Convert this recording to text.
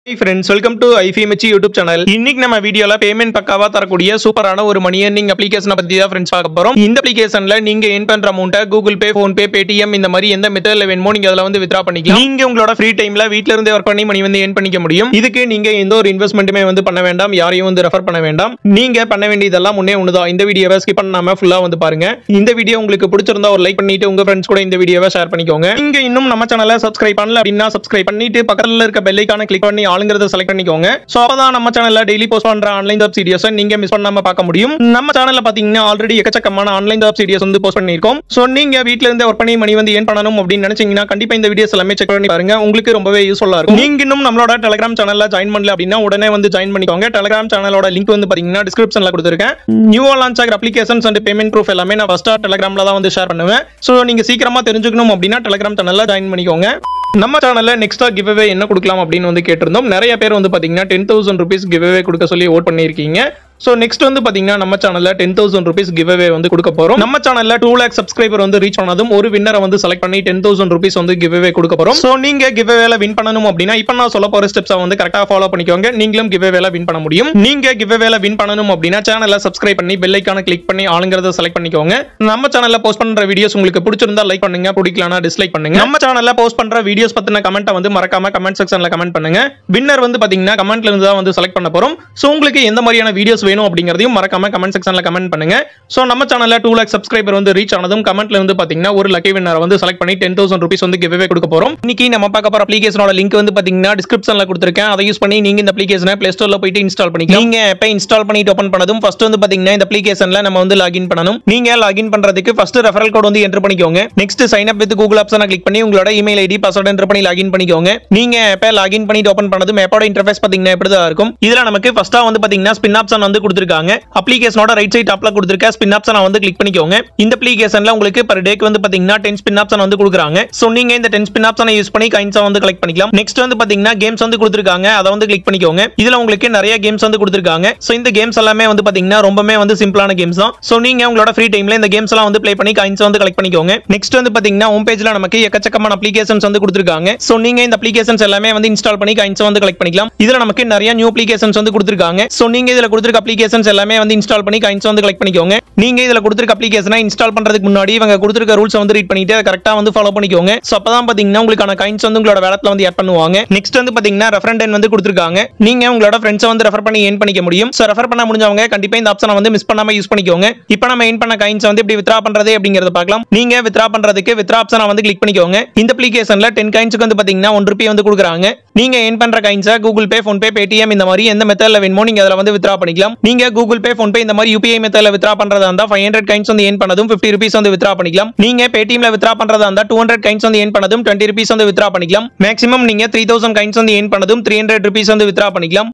friends welcome to IFMH YouTube channel இன்னைக்கு நம்ம வீடியோல பேமெண்ட் பக்காவா தரக்கூடிய சூப்பரான ஒரு மணி earning அப்ளிகேஷனை பத்தி தான் ஃப்ரெண்ட்ஸ் பார்க்க போறோம் இந்த அப்ளிகேஷன்ல நீங்க என் பண்ற அமௌண்ட்டை Google Pay PhonePe Paytm இந்த மாதிரி எந்த மெத்தட்ல வேணுமோ நீங்க அதுல வந்து வித்ரா பண்ணிக்கலாம் நீங்க உங்களோட ஃப்ரீ டைம்ல வீட்ல இருந்தே ஒர்க் பண்ணி மணி வந்து ஏன் பண்ணிக்க முடியும் இதுக்கு நீங்க எந்த ஒரு இன்வெஸ்ட்மெண்ட்டுமே வந்து பண்ண வேண்டாம் யாரையும் வந்து ரெஃபர் பண்ண வேண்டாம் நீங்க பண்ண வேண்டியதெல்லாம் முன்னே ஒண்ணுதான் இந்த வீடியோவை ஸ்கிப் பண்ணாம ஃபுல்லா வந்து பாருங்க இந்த வீடியோ உங்களுக்கு பிடிச்சிருந்தா ஒரு லைக் பண்ணிட்டு உங்க ஃப்ரெண்ட்ஸ் கூட இந்த வீடியோவை ஷேர் பண்ணிக்கோங்க நீங்க இன்னும் நம்ம சேனலை சப்ஸ்கிரைப் பண்ணல அப்படின்னா சப்ஸ்கிரைப் பண்ணிட்டு பக்கத்துல இருக்க பெல் ஐக்கான கிளிக் பண்ணி ஆளுங்கிறத செலக்ட் பண்ணிக்கோங்க சோ அப்பதான் நம்ம சேனல்ல டெய்லி போஸ்ட் பண்ற ஆன்லைன் ஜாப் சீரியஸ் நீங்க மிஸ் பண்ணாம பார்க்க முடியும் நம்ம சேனல்ல பாத்தீங்கன்னா ஆல்ரெடி எக்கச்சக்கமான ஆன்லைன் ஜாப் சீரியஸ் வந்து போஸ்ட் பண்ணிருக்கோம் சோ நீங்க வீட்ல இருந்து ஒர்க் பண்ணி மணி வந்து ஏன் பண்ணணும் அப்படின்னு நினைச்சீங்கன்னா கண்டிப்பா இந்த வீடியோஸ் எல்லாமே செக் பண்ணி பாருங்க உங்களுக்கு ரொம்பவே யூஸ்ஃபுல்லா இருக்கும் நீங்க இன்னும் நம்மளோட டெலிகிராம் சேனல்ல ஜாயின் பண்ணல அப்படின்னா உடனே வந்து ஜாயின் பண்ணிக்கோங்க டெலிகிராம் சேனலோட லிங்க் வந்து பாத்தீங்கன்னா டிஸ்கிரிப்ஷன்ல கொடுத்துருக்கேன் நியூவா லான்ச் ஆகிற அப்ளிகேஷன்ஸ் அண்ட் பேமெண்ட் ப்ரூஃப் எல்லாமே நான் ஃபர்ஸ்டா டெலிகிராம்ல தான் வந்து ஷேர் பண்ணுவேன் சோ நீங்க சீக்கிரமா தெரிஞ்சுக்கணும் அப்படின்னா டெலிகிராம் சேனல்ல ஜாயின் பண்ணிக்கோங்க நம்ம சேனல்ல நெக்ஸ்டா கிவ்அவே என்ன கொடுக்கலாம் அப்படின்னு வந்து கேட்டிருந்தோம் நிறைய பேர் வந்து பாத்தீங்கன்னா டென் தௌசண்ட் ருபீஸ் கிவ்அவே கொடுக்க சொல்லி ஓட் பண்ணியிருக்கீங்க ஸோ நெக்ஸ்ட் வந்து பாத்தீங்கன்னா நம்ம சேனல்ல டென் தௌசண்ட் ருபீஸ் கிவ்அவே வந்து கொடுக்க போறோம் நம்ம சேனல்ல டூ லேக் சப்ஸ்கிரைபர் வந்து ரீச் ஆனதும் ஒரு வின்னரை வந்து செலக்ட் பண்ணி டென் தௌசண்ட் ருபீஸ் வந்து கிவ்அவே கொடுக்க போறோம் ஸோ நீங்க கிவ்அவேல வின் பண்ணணும் அப்படின்னா இப்போ நான் சொல்ல போற ஸ்டெப்ஸை வந்து கரெக்டா ஃபாலோ பண்ணிக்கோங்க நீங்களும் கிவ்அவேல வின் பண்ண முடியும் நீங்க கிவ்அவேல வின் பண்ணணும் அப்படின்னா சேனலை சப்ஸ்கிரைப் பண்ணி பெல் ஐக்கான கிளிக் பண்ணி ஆளுங்கிறத செலக்ட் பண்ணிக்கோங்க நம்ம சேனல்ல போஸ்ட் பண்ற வீடியோஸ் உங்களுக்கு பிடிச்சிருந்தா லைக் பண்ணுங்க பிடிக்கலனா டிஸ்லைக் பண்ணுங்க நம்ம சேனல்ல போஸ்ட் பண்ற வீடியோஸ் பத்தின கமெண்ட்டை வந்து மறக்காம கமெண்ட் செக்ஷன்ல கமெண்ட் பண்ணுங்க வின்னர் வந்து பாத்தீங்கன்னா கமெண்ட்ல இருந்து தான் வந்து செலக்ட் பண்ண போறோம் சோ உங்களுக்கு எந்த மாதிரியான வீடியோஸ் வேணும் அப்படிங்கறதையும் மறக்காம கமெண்ட் செக்ஷன்ல கமெண்ட் பண்ணுங்க சோ நம்ம சேனல்ல டூ லேக் சப்ஸ்கிரைபர் வந்து ரீச் ஆனதும் கமெண்ட்ல வந்து பாத்தீங்கன்னா ஒரு லக்கி வின்னர் வந்து செலக்ட் பண்ணி டென் தௌசண்ட் ருபீஸ் வந்து கிவ்வே கொடுக்க போறோம் இன்னைக்கு நம்ம பார்க்க போற அப்ளிகேஷனோட லிங்க் வந்து பாத்தீங்கன்னா டிஸ்கிரிப்ஷன்ல கொடுத்துருக்கேன் அதை யூஸ் பண்ணி நீங்க இந்த அப்ளிகேஷனை பிளே ஸ்டோர்ல போயிட்டு இன்ஸ்டால் பண்ணிக்கலாம் நீங்க எப்ப இன்ஸ்டால் பண்ணிட்டு ஓபன் பண்ணதும் ஃபர்ஸ்ட் வந்து பாத்தீங்கன்னா இந்த அப்ளிகேஷன்ல நம்ம வந்து லாகின் பண்ணணும் நீங்க லாகின் பண்றதுக்கு ஃபர்ஸ்ட் ரெஃபரல் கோட் வந்து என்டர் பண்ணிக்கோங்க next sign up with Google ஆப்ஷனை கிளிக் பண்ணி உங்களோட இமெயில் ஐடி பாஸ்வேர்ட் என்டர் பண்ணி லாகின் பண்ணிக்கோங்க நீங்க எப்ப லாகின் பண்ணிட்டு ஓபன் பண்ணதும் மேப்போட இன்டர்ஃபேஸ் பாத்தீங்கன்னா இப்படி தான் இருக்கும் இதுல நமக்கு ஃபர்ஸ்டா வந்து பாத்தீங்கன்னா ஸ்பின் ஆப்ஷன் வந்து கொடுத்துருக்காங்க அப்ளிகேஷனோட ரைட் சைட் டாப்ல கொடுத்துருக்க ஸ்பின் ஆப்ஷனை வந்து கிளிக் பண்ணிக்கோங்க இந்த அப்ளிகேஷன்ல உங்களுக்கு per டேக்கு வந்து பாத்தீங்கன்னா டென் ஸ்பின் ஆப்ஷன் வந்து கொடுக்குறாங்க சோ நீங்க இந்த டென் ஸ்பின் ஆப்ஷனை யூஸ் பண்ணி காயின்ஸா வந்து கலெக்ட் பண்ணிக்கலாம் நெக்ஸ்ட் வந்து பாத்தீங்கன்னா கேம்ஸ் வந்து கொடுத்துருக்காங்க அதை வந்து கிளிக் பண்ணிக்கோங்க இதுல உங்களுக்கு நிறைய கேம்ஸ் வந்து கொடுத்துருக்காங்க சோ இந்த கேம்ஸ் எல்லாமே வந்து பாத்தீங்கன்னா ரொம்பவே வந்து சிம்பிளான கேம்ஸ் தான் சோ நீங்க உங்களோட ஃப்ரீ டைம்ல இந்த கேம்ஸ் எல்லாம் வந்து ப்ளே பண்ணி காயின்ஸ் வந்து கலெக்ட் பண்ணிக்கோங்க நெக்ஸ்ட் வந்து பாத்தீங்கன்னா ஹோம் பேஜ்ல நமக்கு எக்கச்சக்கமான அப்ளிகேஷன்ஸ் வந்து கொடுத்துருக்காங்க சோ நீங்க இந்த அப்ளிகேஷன்ஸ் எல்லாமே வந்து இன்ஸ்டால் பண்ணி காயின்ஸ் வந்து கலெக்ட் பண்ணிக்கலாம் இதுல நமக்கு நிறைய நியூ அப்ளிகேஷன்ஸ் வந்து கொடுத்துருக்காங்க சோ நீங்க இதுல கொடுத்துருக்க அப்ளிகேஷன்ஸ் எல்லாமே வந்து இன்ஸ்டால் பண்ணி காயின்ஸ் வந்து கலெக்ட் பண்ணிக்கோங்க நீங்க இதுல கொடுத்துருக்க அப்ளிகேஷனை இன்ஸ்டால் பண்றதுக்கு முன்னாடி இவங்க கொடுத்துருக்க ரூல்ஸ் வந்து ரீட் பண்ணிட்டு அதை கரெக்டா வந்து ஃபாலோ பண்ணிக்கோங்க சோ அப்பதான் பாத்தீங்கன்னா உங்களுக்கான காயின்ஸ் வந்து உங்களோட வேலட்ல வந்து ஆட் பண்ணுவாங்க நெக்ஸ்ட் வந்து பாத்தீங்கன்னா ரெஃபரண்ட் வந்து கொடுத்துருக்காங்க நீங்க உங்களோட ஃப்ரெண்ட்ஸை வந்து ரெஃபர் பண்ணி ஏன் பண்ணிக்க முடியும் சோ ரெஃபர் பண்ண முடிஞ்சவங்க கண்டிப்பா இந்த ஆப்ஷனை வந்து மிஸ் பண்ணாம யூஸ் பண்ணிக்கோங்க இப்போ நம்ம ஏன் பண்ண காயின்ஸ் வந்து எப்படி வித்ரா பண்றது அப்படிங்கறத பார்க்கலாம் நீங்க வித்ரா பண்றதுக்கு வித்ரா ஆப்ஷனை வந்து கிளிக் பண்ணிக்கோங்க இந்த அப்ளிகேஷன்ல டென் காயின்ஸ்க்கு வந்து பாத்தீங்கன்னா ஒன் ருபி வந்து கொடுக்குறாங்க நீங்க ஏன் பண்ற காயின்ஸை Google Pay PhonePe Paytm இந்த மாதிரி எந்த மெத்தட்ல வேணுமோ நீங்க அதுல வந்து வித்ரா பண்ணிக்கலாம் நீங்க கூகுள் பே ஃபோன் பே இந்த மாதிரி யூபிஐ மெத்தட்ல வித்ரா பண்றதா இருந்தா ஃபைவ் ஹண்ட்ரட் கைன்ஸ் வந்து ஏன் பண்ணதும் ஃபிஃப்டி ருபீஸ் வந்து வித்ரா பண்ணிக்கலாம் நீங்க பேடிஎம்ல வித்ரா பண்றதா இருந்தா டூ ஹண்ட்ரட் கைன்ஸ் வந்து ஏன் பண்ணதும் டுவெண்ட்டி ருபீஸ் வந்து வித்ரா பண்ணிக்கலாம் மேக்ஸிமம் நீங்க த்ரீ தௌசண்ட் கைன்ஸ் வந்து ஏன் பண்ணதும் த்ரீ ஹண்ட்ரட் ருபீஸ் வந்து வித்ரா பண்ணிக்கலாம்